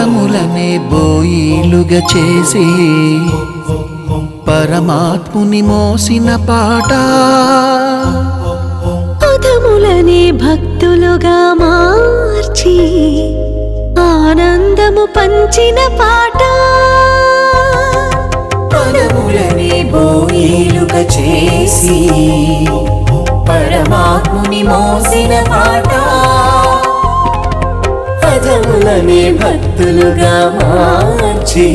పదములనే బోయిలుగా చేసి పరమాత్ముని మోసిన పాట పదములనే భక్తులుగా మార్చి ఆనందము పంచిన పాట పదములని బోయిలుగా చేసి పరమాత్ముని మోసిన పాట పదములని భక్తులుగా మార్చి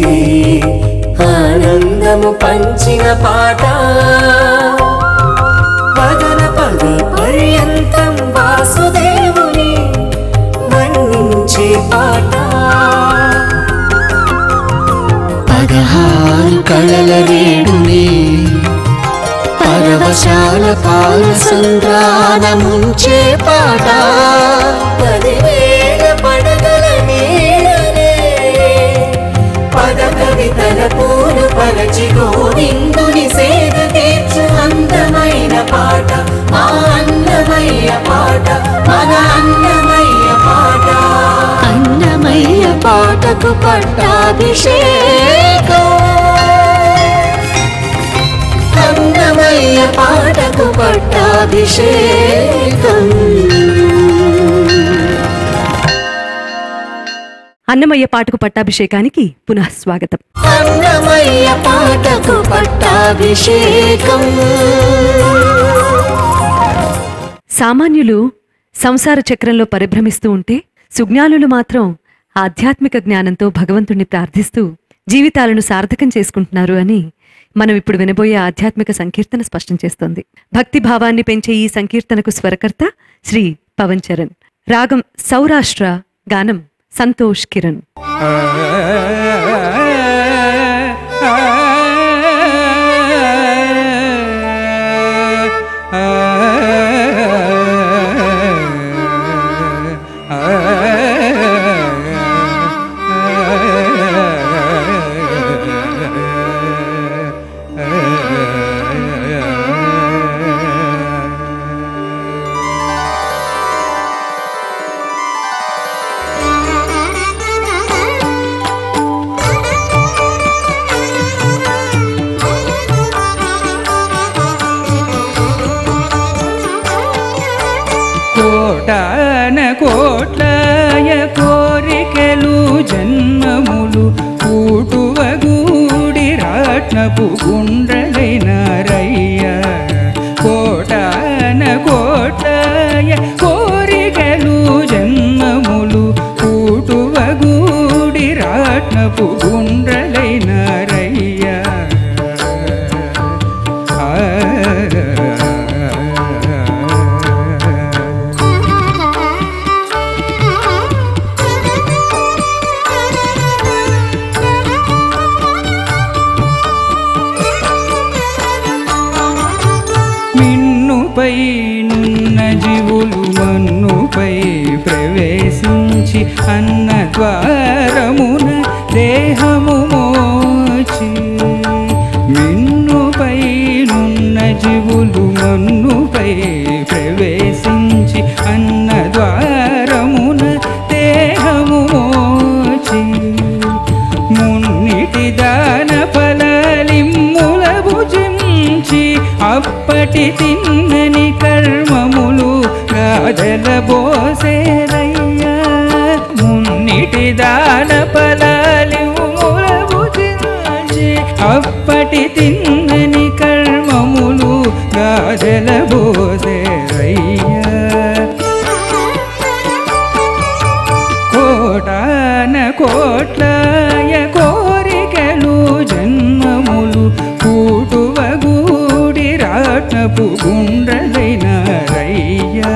ఆనందము పంచిన పాట పదన పద పర్యంతం వాసుదేవుని వర్ణించే పాట పదహారు కళల రేడుని పరవశాల పాల సంద్రాన ముంచే పాట పదివేల పడగల నీడనే పద కవితల పూలు పరచి గోవిందుని సేద తీర్చు అందమైన పాట మా అన్నమయ్య పాట మన అన్నమయ్య పాట అన్నమయ్య పాటకు పట్టాభిషేకం అన్నమయ్య పాటకు పట్టాభిషేకం అన్నమయ్య పాటకు పట్టాభిషేకానికి పునః స్వాగతం అన్నమయ్య పాటకు పట్టాభిషేకం సామాన్యులు సంసార చక్రంలో పరిభ్రమిస్తూ ఉంటే సుజ్ఞానులు మాత్రం ఆధ్యాత్మిక జ్ఞానంతో భగవంతుణ్ణి ప్రార్థిస్తూ జీవితాలను సార్థకం చేసుకుంటున్నారు అని మనం ఇప్పుడు వినబోయే ఆధ్యాత్మిక సంకీర్తన స్పష్టం చేస్తోంది భక్తి భావాన్ని పెంచే ఈ సంకీర్తనకు స్వరకర్త శ్రీ పవన్ చరణ్ రాగం సౌరాష్ట్ర గానం సంతోష్ కిరణ్ కోటాన కోట్లయ కోరికలు జన్మములు కూటువగూడి రాట్నపు గుండ్రలైన రయ్య కోటాన కోట్లయ కోరికలు జన్మములు కూటువగూడి రాట్నపు గుండ్రలైన రయ్య మిన్నుపై నున్న జీవులు మన్నుపై ప్రవేశించి అన్న ద్వారమున దేహము మోచి మిన్నుపై నున్న జీవులు మన్నుపై ప్రవేశించి అన్న ద్వారమున దేహము మోచి మున్నిటి దాన ఫలలిమ్ముల భుజించి అప్పటి తిన్నని కర్మములు గాజల బోసేరయ్యా మున్నిటి దాన ఫలలిమ్ముల భుజించి అప్పటి తిన్నని కర్మములు గాజల బోసేరయ్యా కోటాన కోట్లయ కోరికలు జన్మములు కూటువగూడి రాట్నపు గుండ్రలైన రయ్యా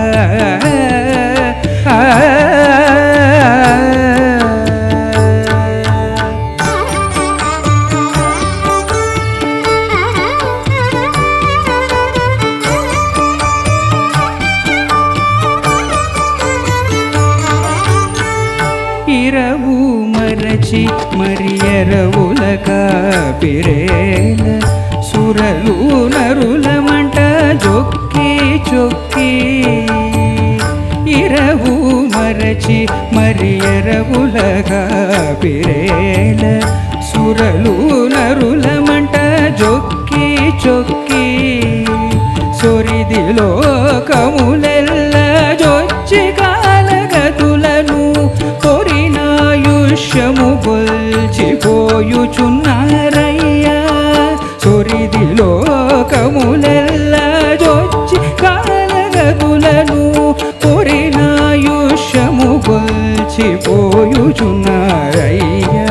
ఇరవు మరచి మరి ఎరవుల కాపిరేల సురలు నరుల మంట జొక్కి చొక్కి ఇరవు మరచి మరి ఎరవులగా పిరేల సురలు నరులమంట జొక్కి చొక్కి సొరిది లోకములెల్ల జొచ్చి కాలగతులను కొరినాయుష్యము గొల్చిపోయుచున్నారయ్యా సొరిది లోకములెల్ల జొచ్చి కాలగతులను కొరినాయుష్యము గొల్చిపోయుచున్నారయ్యా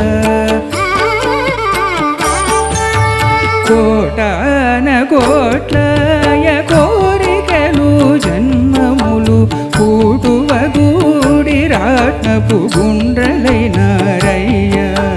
కోటాన కోట్లయ కోరికలు జన్మములు కూటువగూడి రాట్నపు గుండ్రలైన రయ్య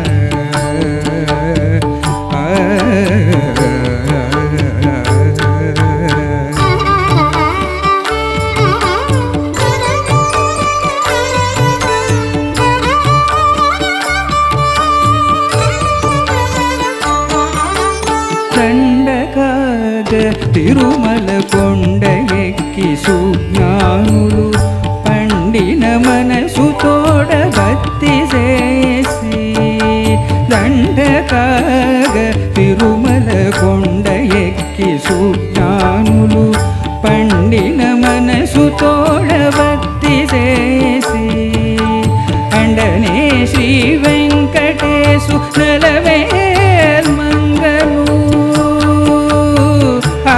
దండకాగ తిరుమల కొండ ఎక్కి సుజ్ఞానులు పండిన మనసు తోడ భక్తి చేసి దండకాగ తిరుమల కొండ ఎక్కి సుజ్ఞానులు పండిన మనసు తోడ భక్తి చేసి అండనే శ్రీ వెంకటేశు నలవేల్ మంగళు ఆ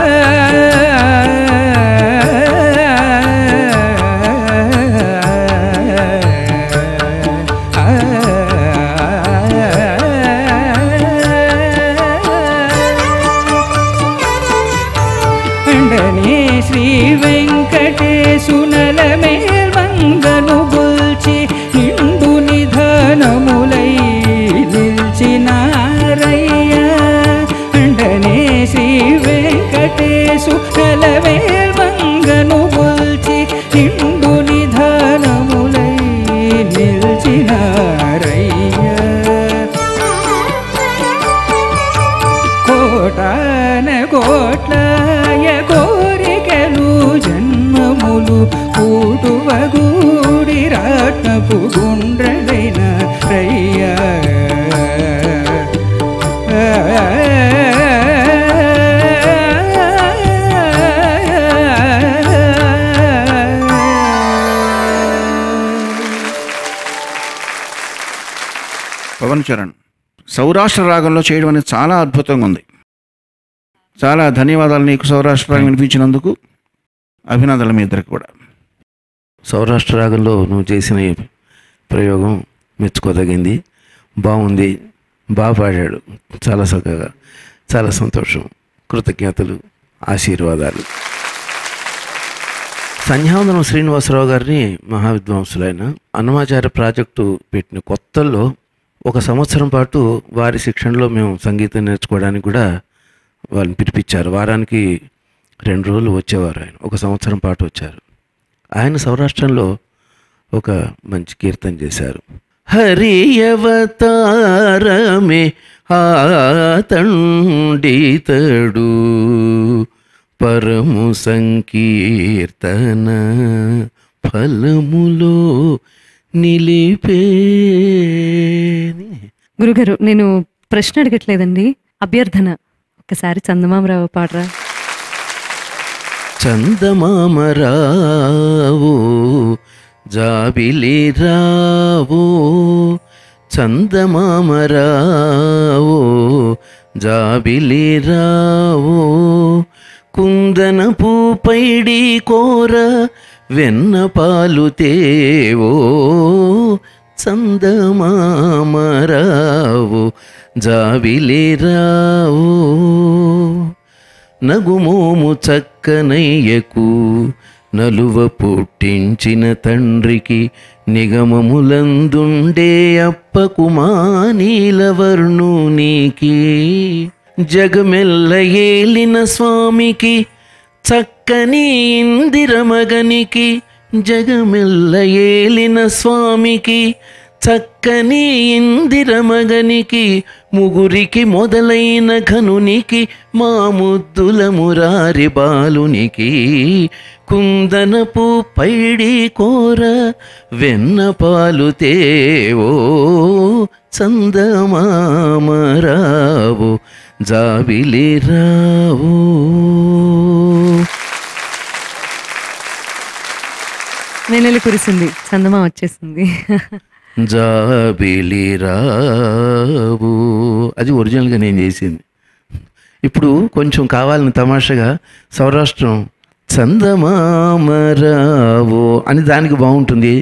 అండనే శ్రీ వెంకటేశు నలమేల్ మంగను గొల్చి నిండు నిధానములై నిల్చినారయ్య అండనే శ్రీ వెంకటేశు నలమేల్ మంగను గొల్చి నిండు నిధానములై నిల్చినారయ్య కోటాన కోట్లాయ కోరికలు జన్మములు కూటువగూడి రాట్నపు గుండ్రలైన రయ్య పవన్ చరణ్ సౌరాష్ట్ర రాగంలో చేయడం అనేది చాలా అద్భుతంగా ఉంది చాలా ధన్యవాదాలు నీకు సౌరాష్ట్ర రాగం వినిపించినందుకు అభినందనలు మీ ఇద్దరికి కూడా సౌరాష్ట్ర రాగంలో నువ్వు చేసిన ఈ ప్రయోగం మెచ్చుకోదగింది బాగుంది బాగా పాడాడు చాలా చక్కగా చాలా సంతోషం కృతజ్ఞతలు ఆశీర్వాదాలు సంధ్యావందనం శ్రీనివాసరావు గారిని మహావిద్వాంసులైన అన్నమాచార్య ప్రాజెక్టు పెట్టిన కొత్తల్లో ఒక సంవత్సరం పాటు వారి శిక్షణలో మేము సంగీతం నేర్చుకోవడానికి కూడా వాళ్ళని పిలిపించారు వారానికి రెండు రోజులు వచ్చేవారు ఆయన ఒక సంవత్సరం పాటు వచ్చారు ఆయన సౌరాష్ట్రంలో ఒక మంచి కీర్తన చేశారు హరి అవతారమే ఆతండితడు పరము సంకీర్తన ఫలములో నిలిపేని గురుగారు నేను ప్రశ్న అడగట్లేదండి అభ్యర్థన ఒక్కసారి చందమామరావు పాడరా చందమామరావో జాబిలి రావో చందమామరావో జాబిలి రావో కుందన పూపైడి కోర వెన్న పాలు తేవో చందమామరావో జాబిలి రావో నగుమోము చక్కనయ్యకు నలువ పుట్టించిన తండ్రికి నిగమములందుండే అప్పకు మానీలవర్ణునికి జగమెల్ల ఏలిన స్వామికి చక్కని ఇందిరమగనికి జగమెల్ల ఏలిన స్వామికి చక్కని ఇందిరమగనికి ముగురికి మొదలైన ఘనునికి మా ముద్దుల మురారి బాలునికి కుందనపు పైడి కోర వెన్న పాలు తేవో చందమామరావు జాబిలి రావు వెన్నెల కురిసింది చందమా వచ్చేసింది జాబిలి రావు అది ఒరిజినల్గా నేను చేసింది ఇప్పుడు కొంచెం కావాలని తమాషగా సౌరాష్ట్రం చందమామరావు అని దానికి బాగుంటుంది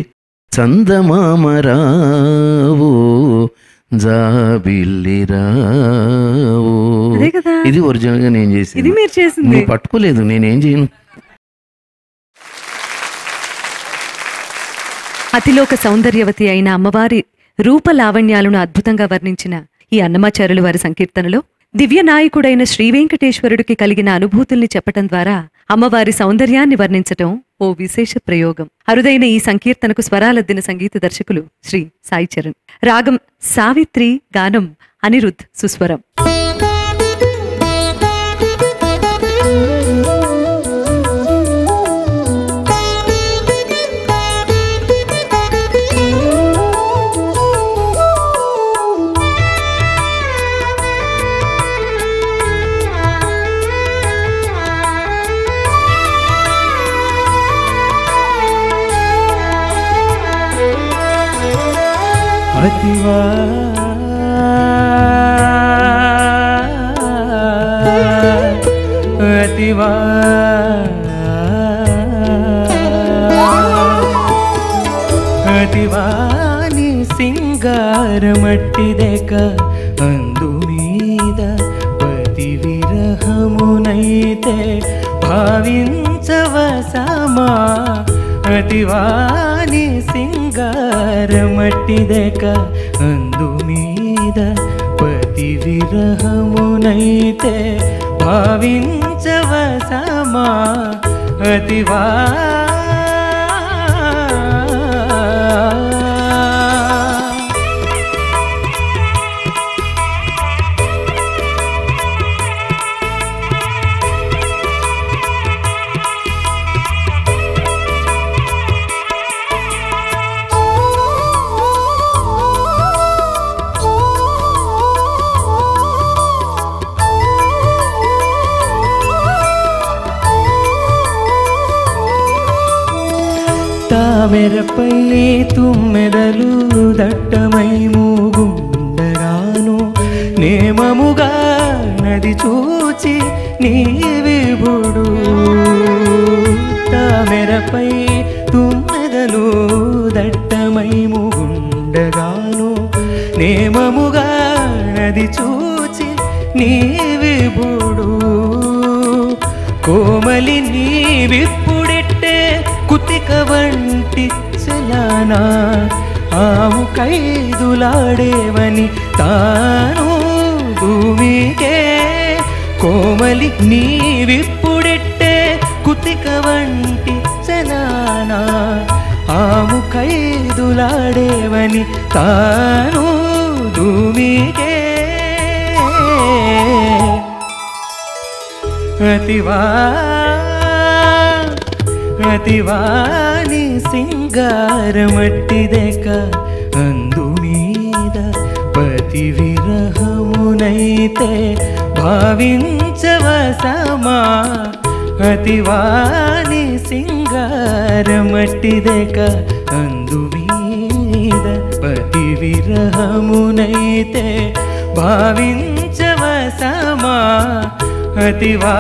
చందమామరావు జాబిల్లి రావు అదే కదా ఇది ఒరిజినల్గా నేను చేసింది ఇది మీరు చేసింది నువ్వు పట్టుకోలేదు నేనేం చేయను అతిలోక సౌందర్యవతి అయిన అమ్మవారి రూప లావణ్యాలను అద్భుతంగా వర్ణించిన ఈ అన్నమాచారులు వారి సంకీర్తనలో దివ్య నాయకుడైన శ్రీ వెంకటేశ్వరుడికి కలిగిన అనుభూతుల్ని చెప్పటం ద్వారా అమ్మవారి సౌందర్యాన్ని వర్ణించటం ఓ విశేష ప్రయోగం అరుదైన ఈ సంకీర్తనకు స్వరాలద్దిన సంగీత దర్శకులు శ్రీ సాయి చరణ్ రాగం సావిత్రి గానం అనిరుద్ సుస్వరం అతివా అతివా అతివాని సింగారమట్టిదెక అందు మీద పతి విరహమునైతే భావించవసమా అతివాని సింగారమట్టిదెక అందు మీద పతి విరహమునైతే భావించవసమా అతివా తామెరపై తుమ్మెదలు దట్టమై మూగుండగాను నేమముగా నది చూచి నీ విభుడు తామెరపై తుమ్మెదలు దట్టమై మూగుండగాను నేమముగా నది చూచి నీ విభుడు కోమలి నీ విప్పుడెట్టే కుతిక వంటి చలానా ఆవు ఖైదులాడేవని తాను భూమికే కోమలి నీ విప్పుడెట్టే కుతిక వంటి చలానా ఆము ఖైదులాడేవని తాను భూమికే అతివా అతివాని సింగారమట్టిదెక అందు మీద పతి విరహమునైతే భావించవసమా అతివాని సింగారమట్టిదెక అందు మీద పతి విరహమునైతే భావించవసమా అతివా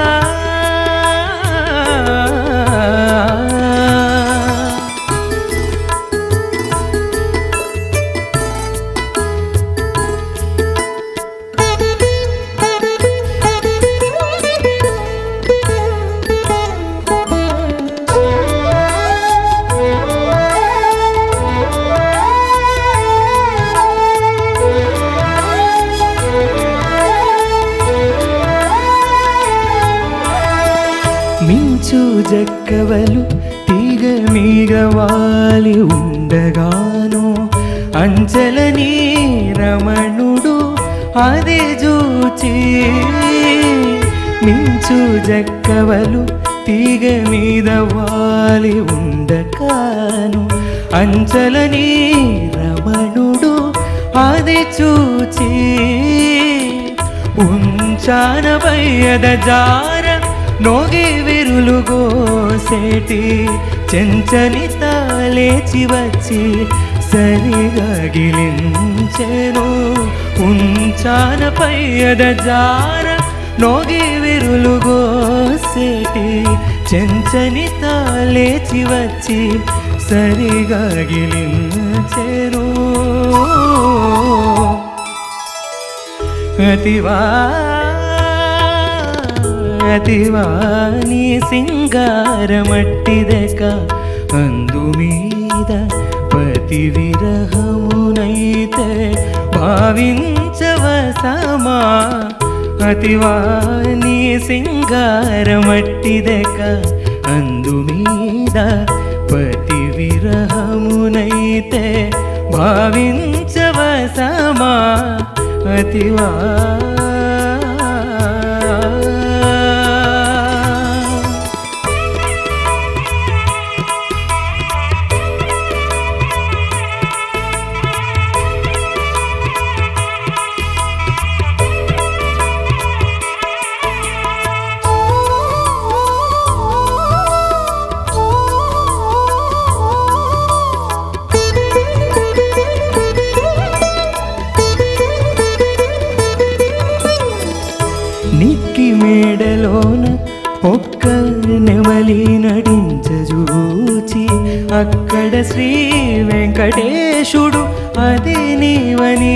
మించు జక్కవలు తీగ మీగ వాలి ఉండగాను అంచలని రమణుడు అది చూచి మించు జక్కవలు తీగ మీద వాలి ఉండకాను అంచలని రమణుడు అది చూచి ఉంచానబయ్యద జార నోగి విరులు గోసేటి చెంచని తాలేచి వచ్చి సరిగా గిలించెను ఉంచాన పయ్యద జార నోగి విరులు గోసేటి చెంచని తాలేచి వచ్చి సరిగా గిలించెను అతివా అతివా నీ సింగారమట్టిదక అందు మీద పతి విరహమునైతే భావించవసమా అతివా నీ సింగారమట్టిదక అందు మీద పతి విరహమునైతే భావించవసమా అతివా నిక్కి మేడలోన ఒక్క నెమలి నడించజూచి అక్కడ శ్రీ వెంకటేశుడు అది నీవని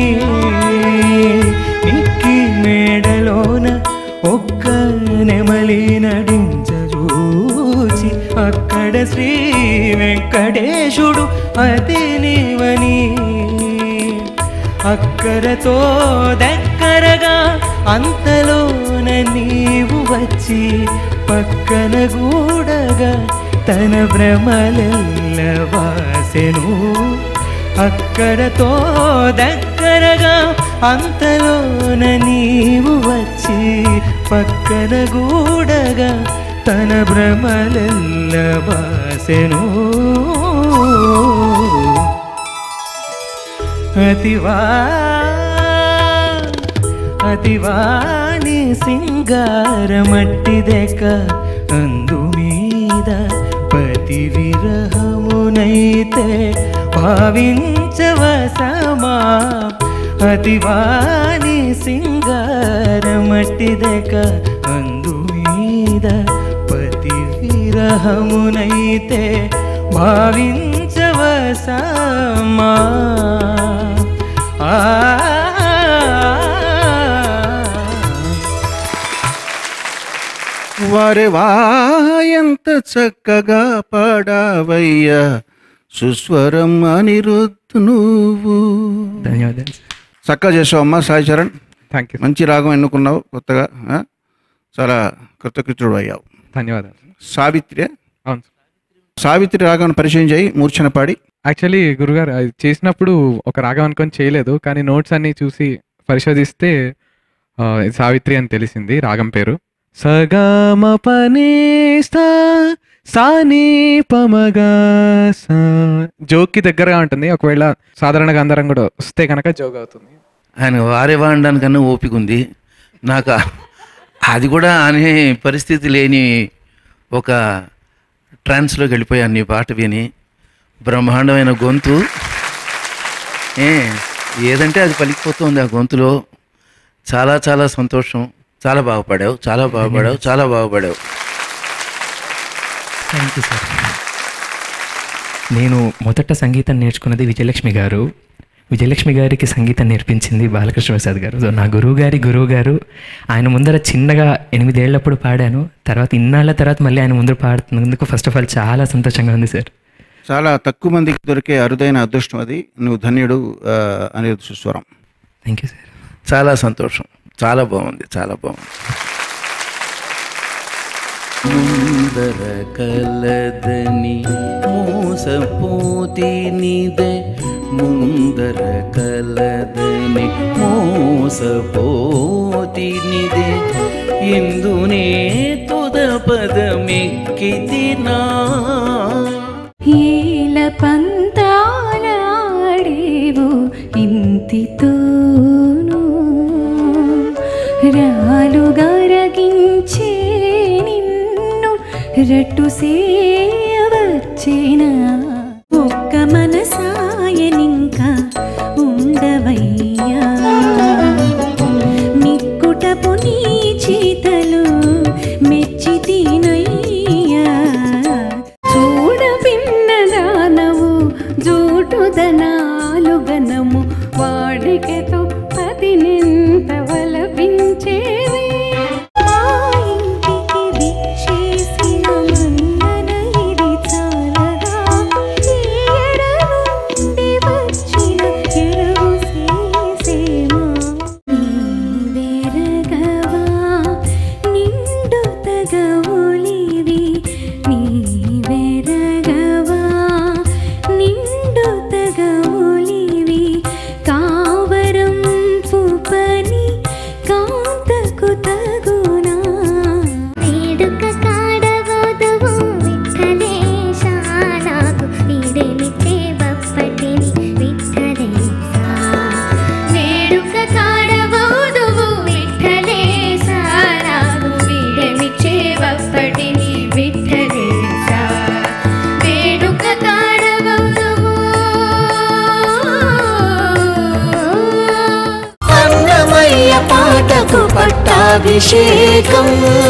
నిక్కి మేడలోన ఒక్క నెమలి నడించజూచి అక్కడ శ్రీ వెంకటేశుడు అది నీవని అక్కరతో దగ్గరగా అంతలోన నీవు వచ్చి పక్కన గూడగా తన భ్రమలెల్ల వాసెను అక్కడతో దగ్గరగా అంతలోన నీవు వచ్చి పక్కన గూడగా తన భ్రమలెల్ల వాసెను అతివా అతివాణి సింగారమట్టిదెక అందు మీద పతి విరహమునైతే భావించవసమా అతివాణి సింగారమట్టిదెక అందు మీద పతి విరహమునైతే భావించవసమా ఆ వారే వాయంత చక్కగా పాడావయ్యా సుస్వరం అనిరుద్ధు నువ్వు ధన్యవాదాలు చక్కగా చేసావమ్మా సాయి చరణ్ థ్యాంక్ యూ మంచి రాగం ఎన్నుకున్నావు కొత్తగా ఆ? చాలా కృతకృతుడు అయ్యావు ధన్యవాదాలు సావిత్రి అవును సావిత్రి రాగాన్ని పరిచయం చేయి మూర్ఛన పాడి యాక్చువల్లీ గురుగారు అది చేసినప్పుడు ఒక రాగం అనుకొని చేయలేదు కానీ నోట్స్ అన్ని చూసి పరిశోధిస్తే ఆ, ఇది సావిత్రి అని తెలిసింది రాగం పేరు సగమ పనే సాని పమగా సా జోక్కి దగ్గరగా ఉంటుంది ఒకవేళ సాధారణ గంధరం కూడా వస్తే కనుక జోక్ అవుతుంది ఆయన వారే వాడడానికన్నా ఓపిక ఉంది నాకు ఆ- అది కూడా అనే పరిస్థితి లేని ఒక ట్రాన్స్లోకి వెళ్ళిపోయాను నీ పాట విని బ్రహ్మాండమైన గొంతు ఏ ఏదంటే అది పలికిపోతుంది ఆ గొంతులో చాలా చాలా సంతోషం చాలా బాగుపడావు చాలా బాగుపడావు చాలా బాగుపడావు థ్యాంక్ యూ సార్ నేను మొదట సంగీతం నేర్చుకున్నది విజయలక్ష్మి గారు విజయలక్ష్మి గారికి సంగీతం నేర్పించింది బాలకృష్ణ ప్రసాద్ గారు సో నా గురువు గారి గురువు గారు ఆయన ముందర చిన్నగా ఎనిమిదేళ్లప్పుడు పాడాను తర్వాత ఇన్నాళ్ళ తర్వాత మళ్ళీ ఆయన ముందర పాడుతున్నందుకు ఫస్ట్ ఆఫ్ ఆల్ చాలా సంతోషంగా ఉంది సార్ చాలా తక్కువ మందికి దొరికే అరుదైన అదృష్టం అది నువ్వు ధన్యుడు ఆ, అనిరుద్ధ సుస్వరం థ్యాంక్ యూ సార్ చాలా సంతోషం చాలా బాగుంది చాలా బాగుంది ముందర కలదని మోసపోతి నీదే ముందర కలదని మోసపోతినిదే ఇందునే తుద పదమెక్కితినా ఏల పంతాలాడేవు ఇంతితోను రాలుగరగించే నిన్ను రట్టు సేయవచ్చిన ఒక్క మనసాయనింకా ఉండవయ్యా మిక్కుటపు నీ చీతలు మెచ్చి తినయ్యా చూడ పిన్నదానవు జూటుదనాలు గనము వాడికెతో పది నింత వలపించేవి మా ఇంటికి విచ్చేసిన మందన ఇది చాలదా ఈ ఎడ నుండి వచ్చిన ఎరువు చేసేమా నీవెరగవా నిండు తగవులివి నీవెరగవా నిండు తగవులివి కావరం పుపని కాంతకు తగునా వేడుక కాడవోదువు విఠలేశ నాకు వీడేమితే బప్పటిని విఠలేశ వేడుక కాడవోదువు విఠలేశ నాకు వీడేమితే బప్పటిని విఠలేశ వేడుక కాడవోదువు అన్నమయ్య పాటకు పట్టాభిషేకం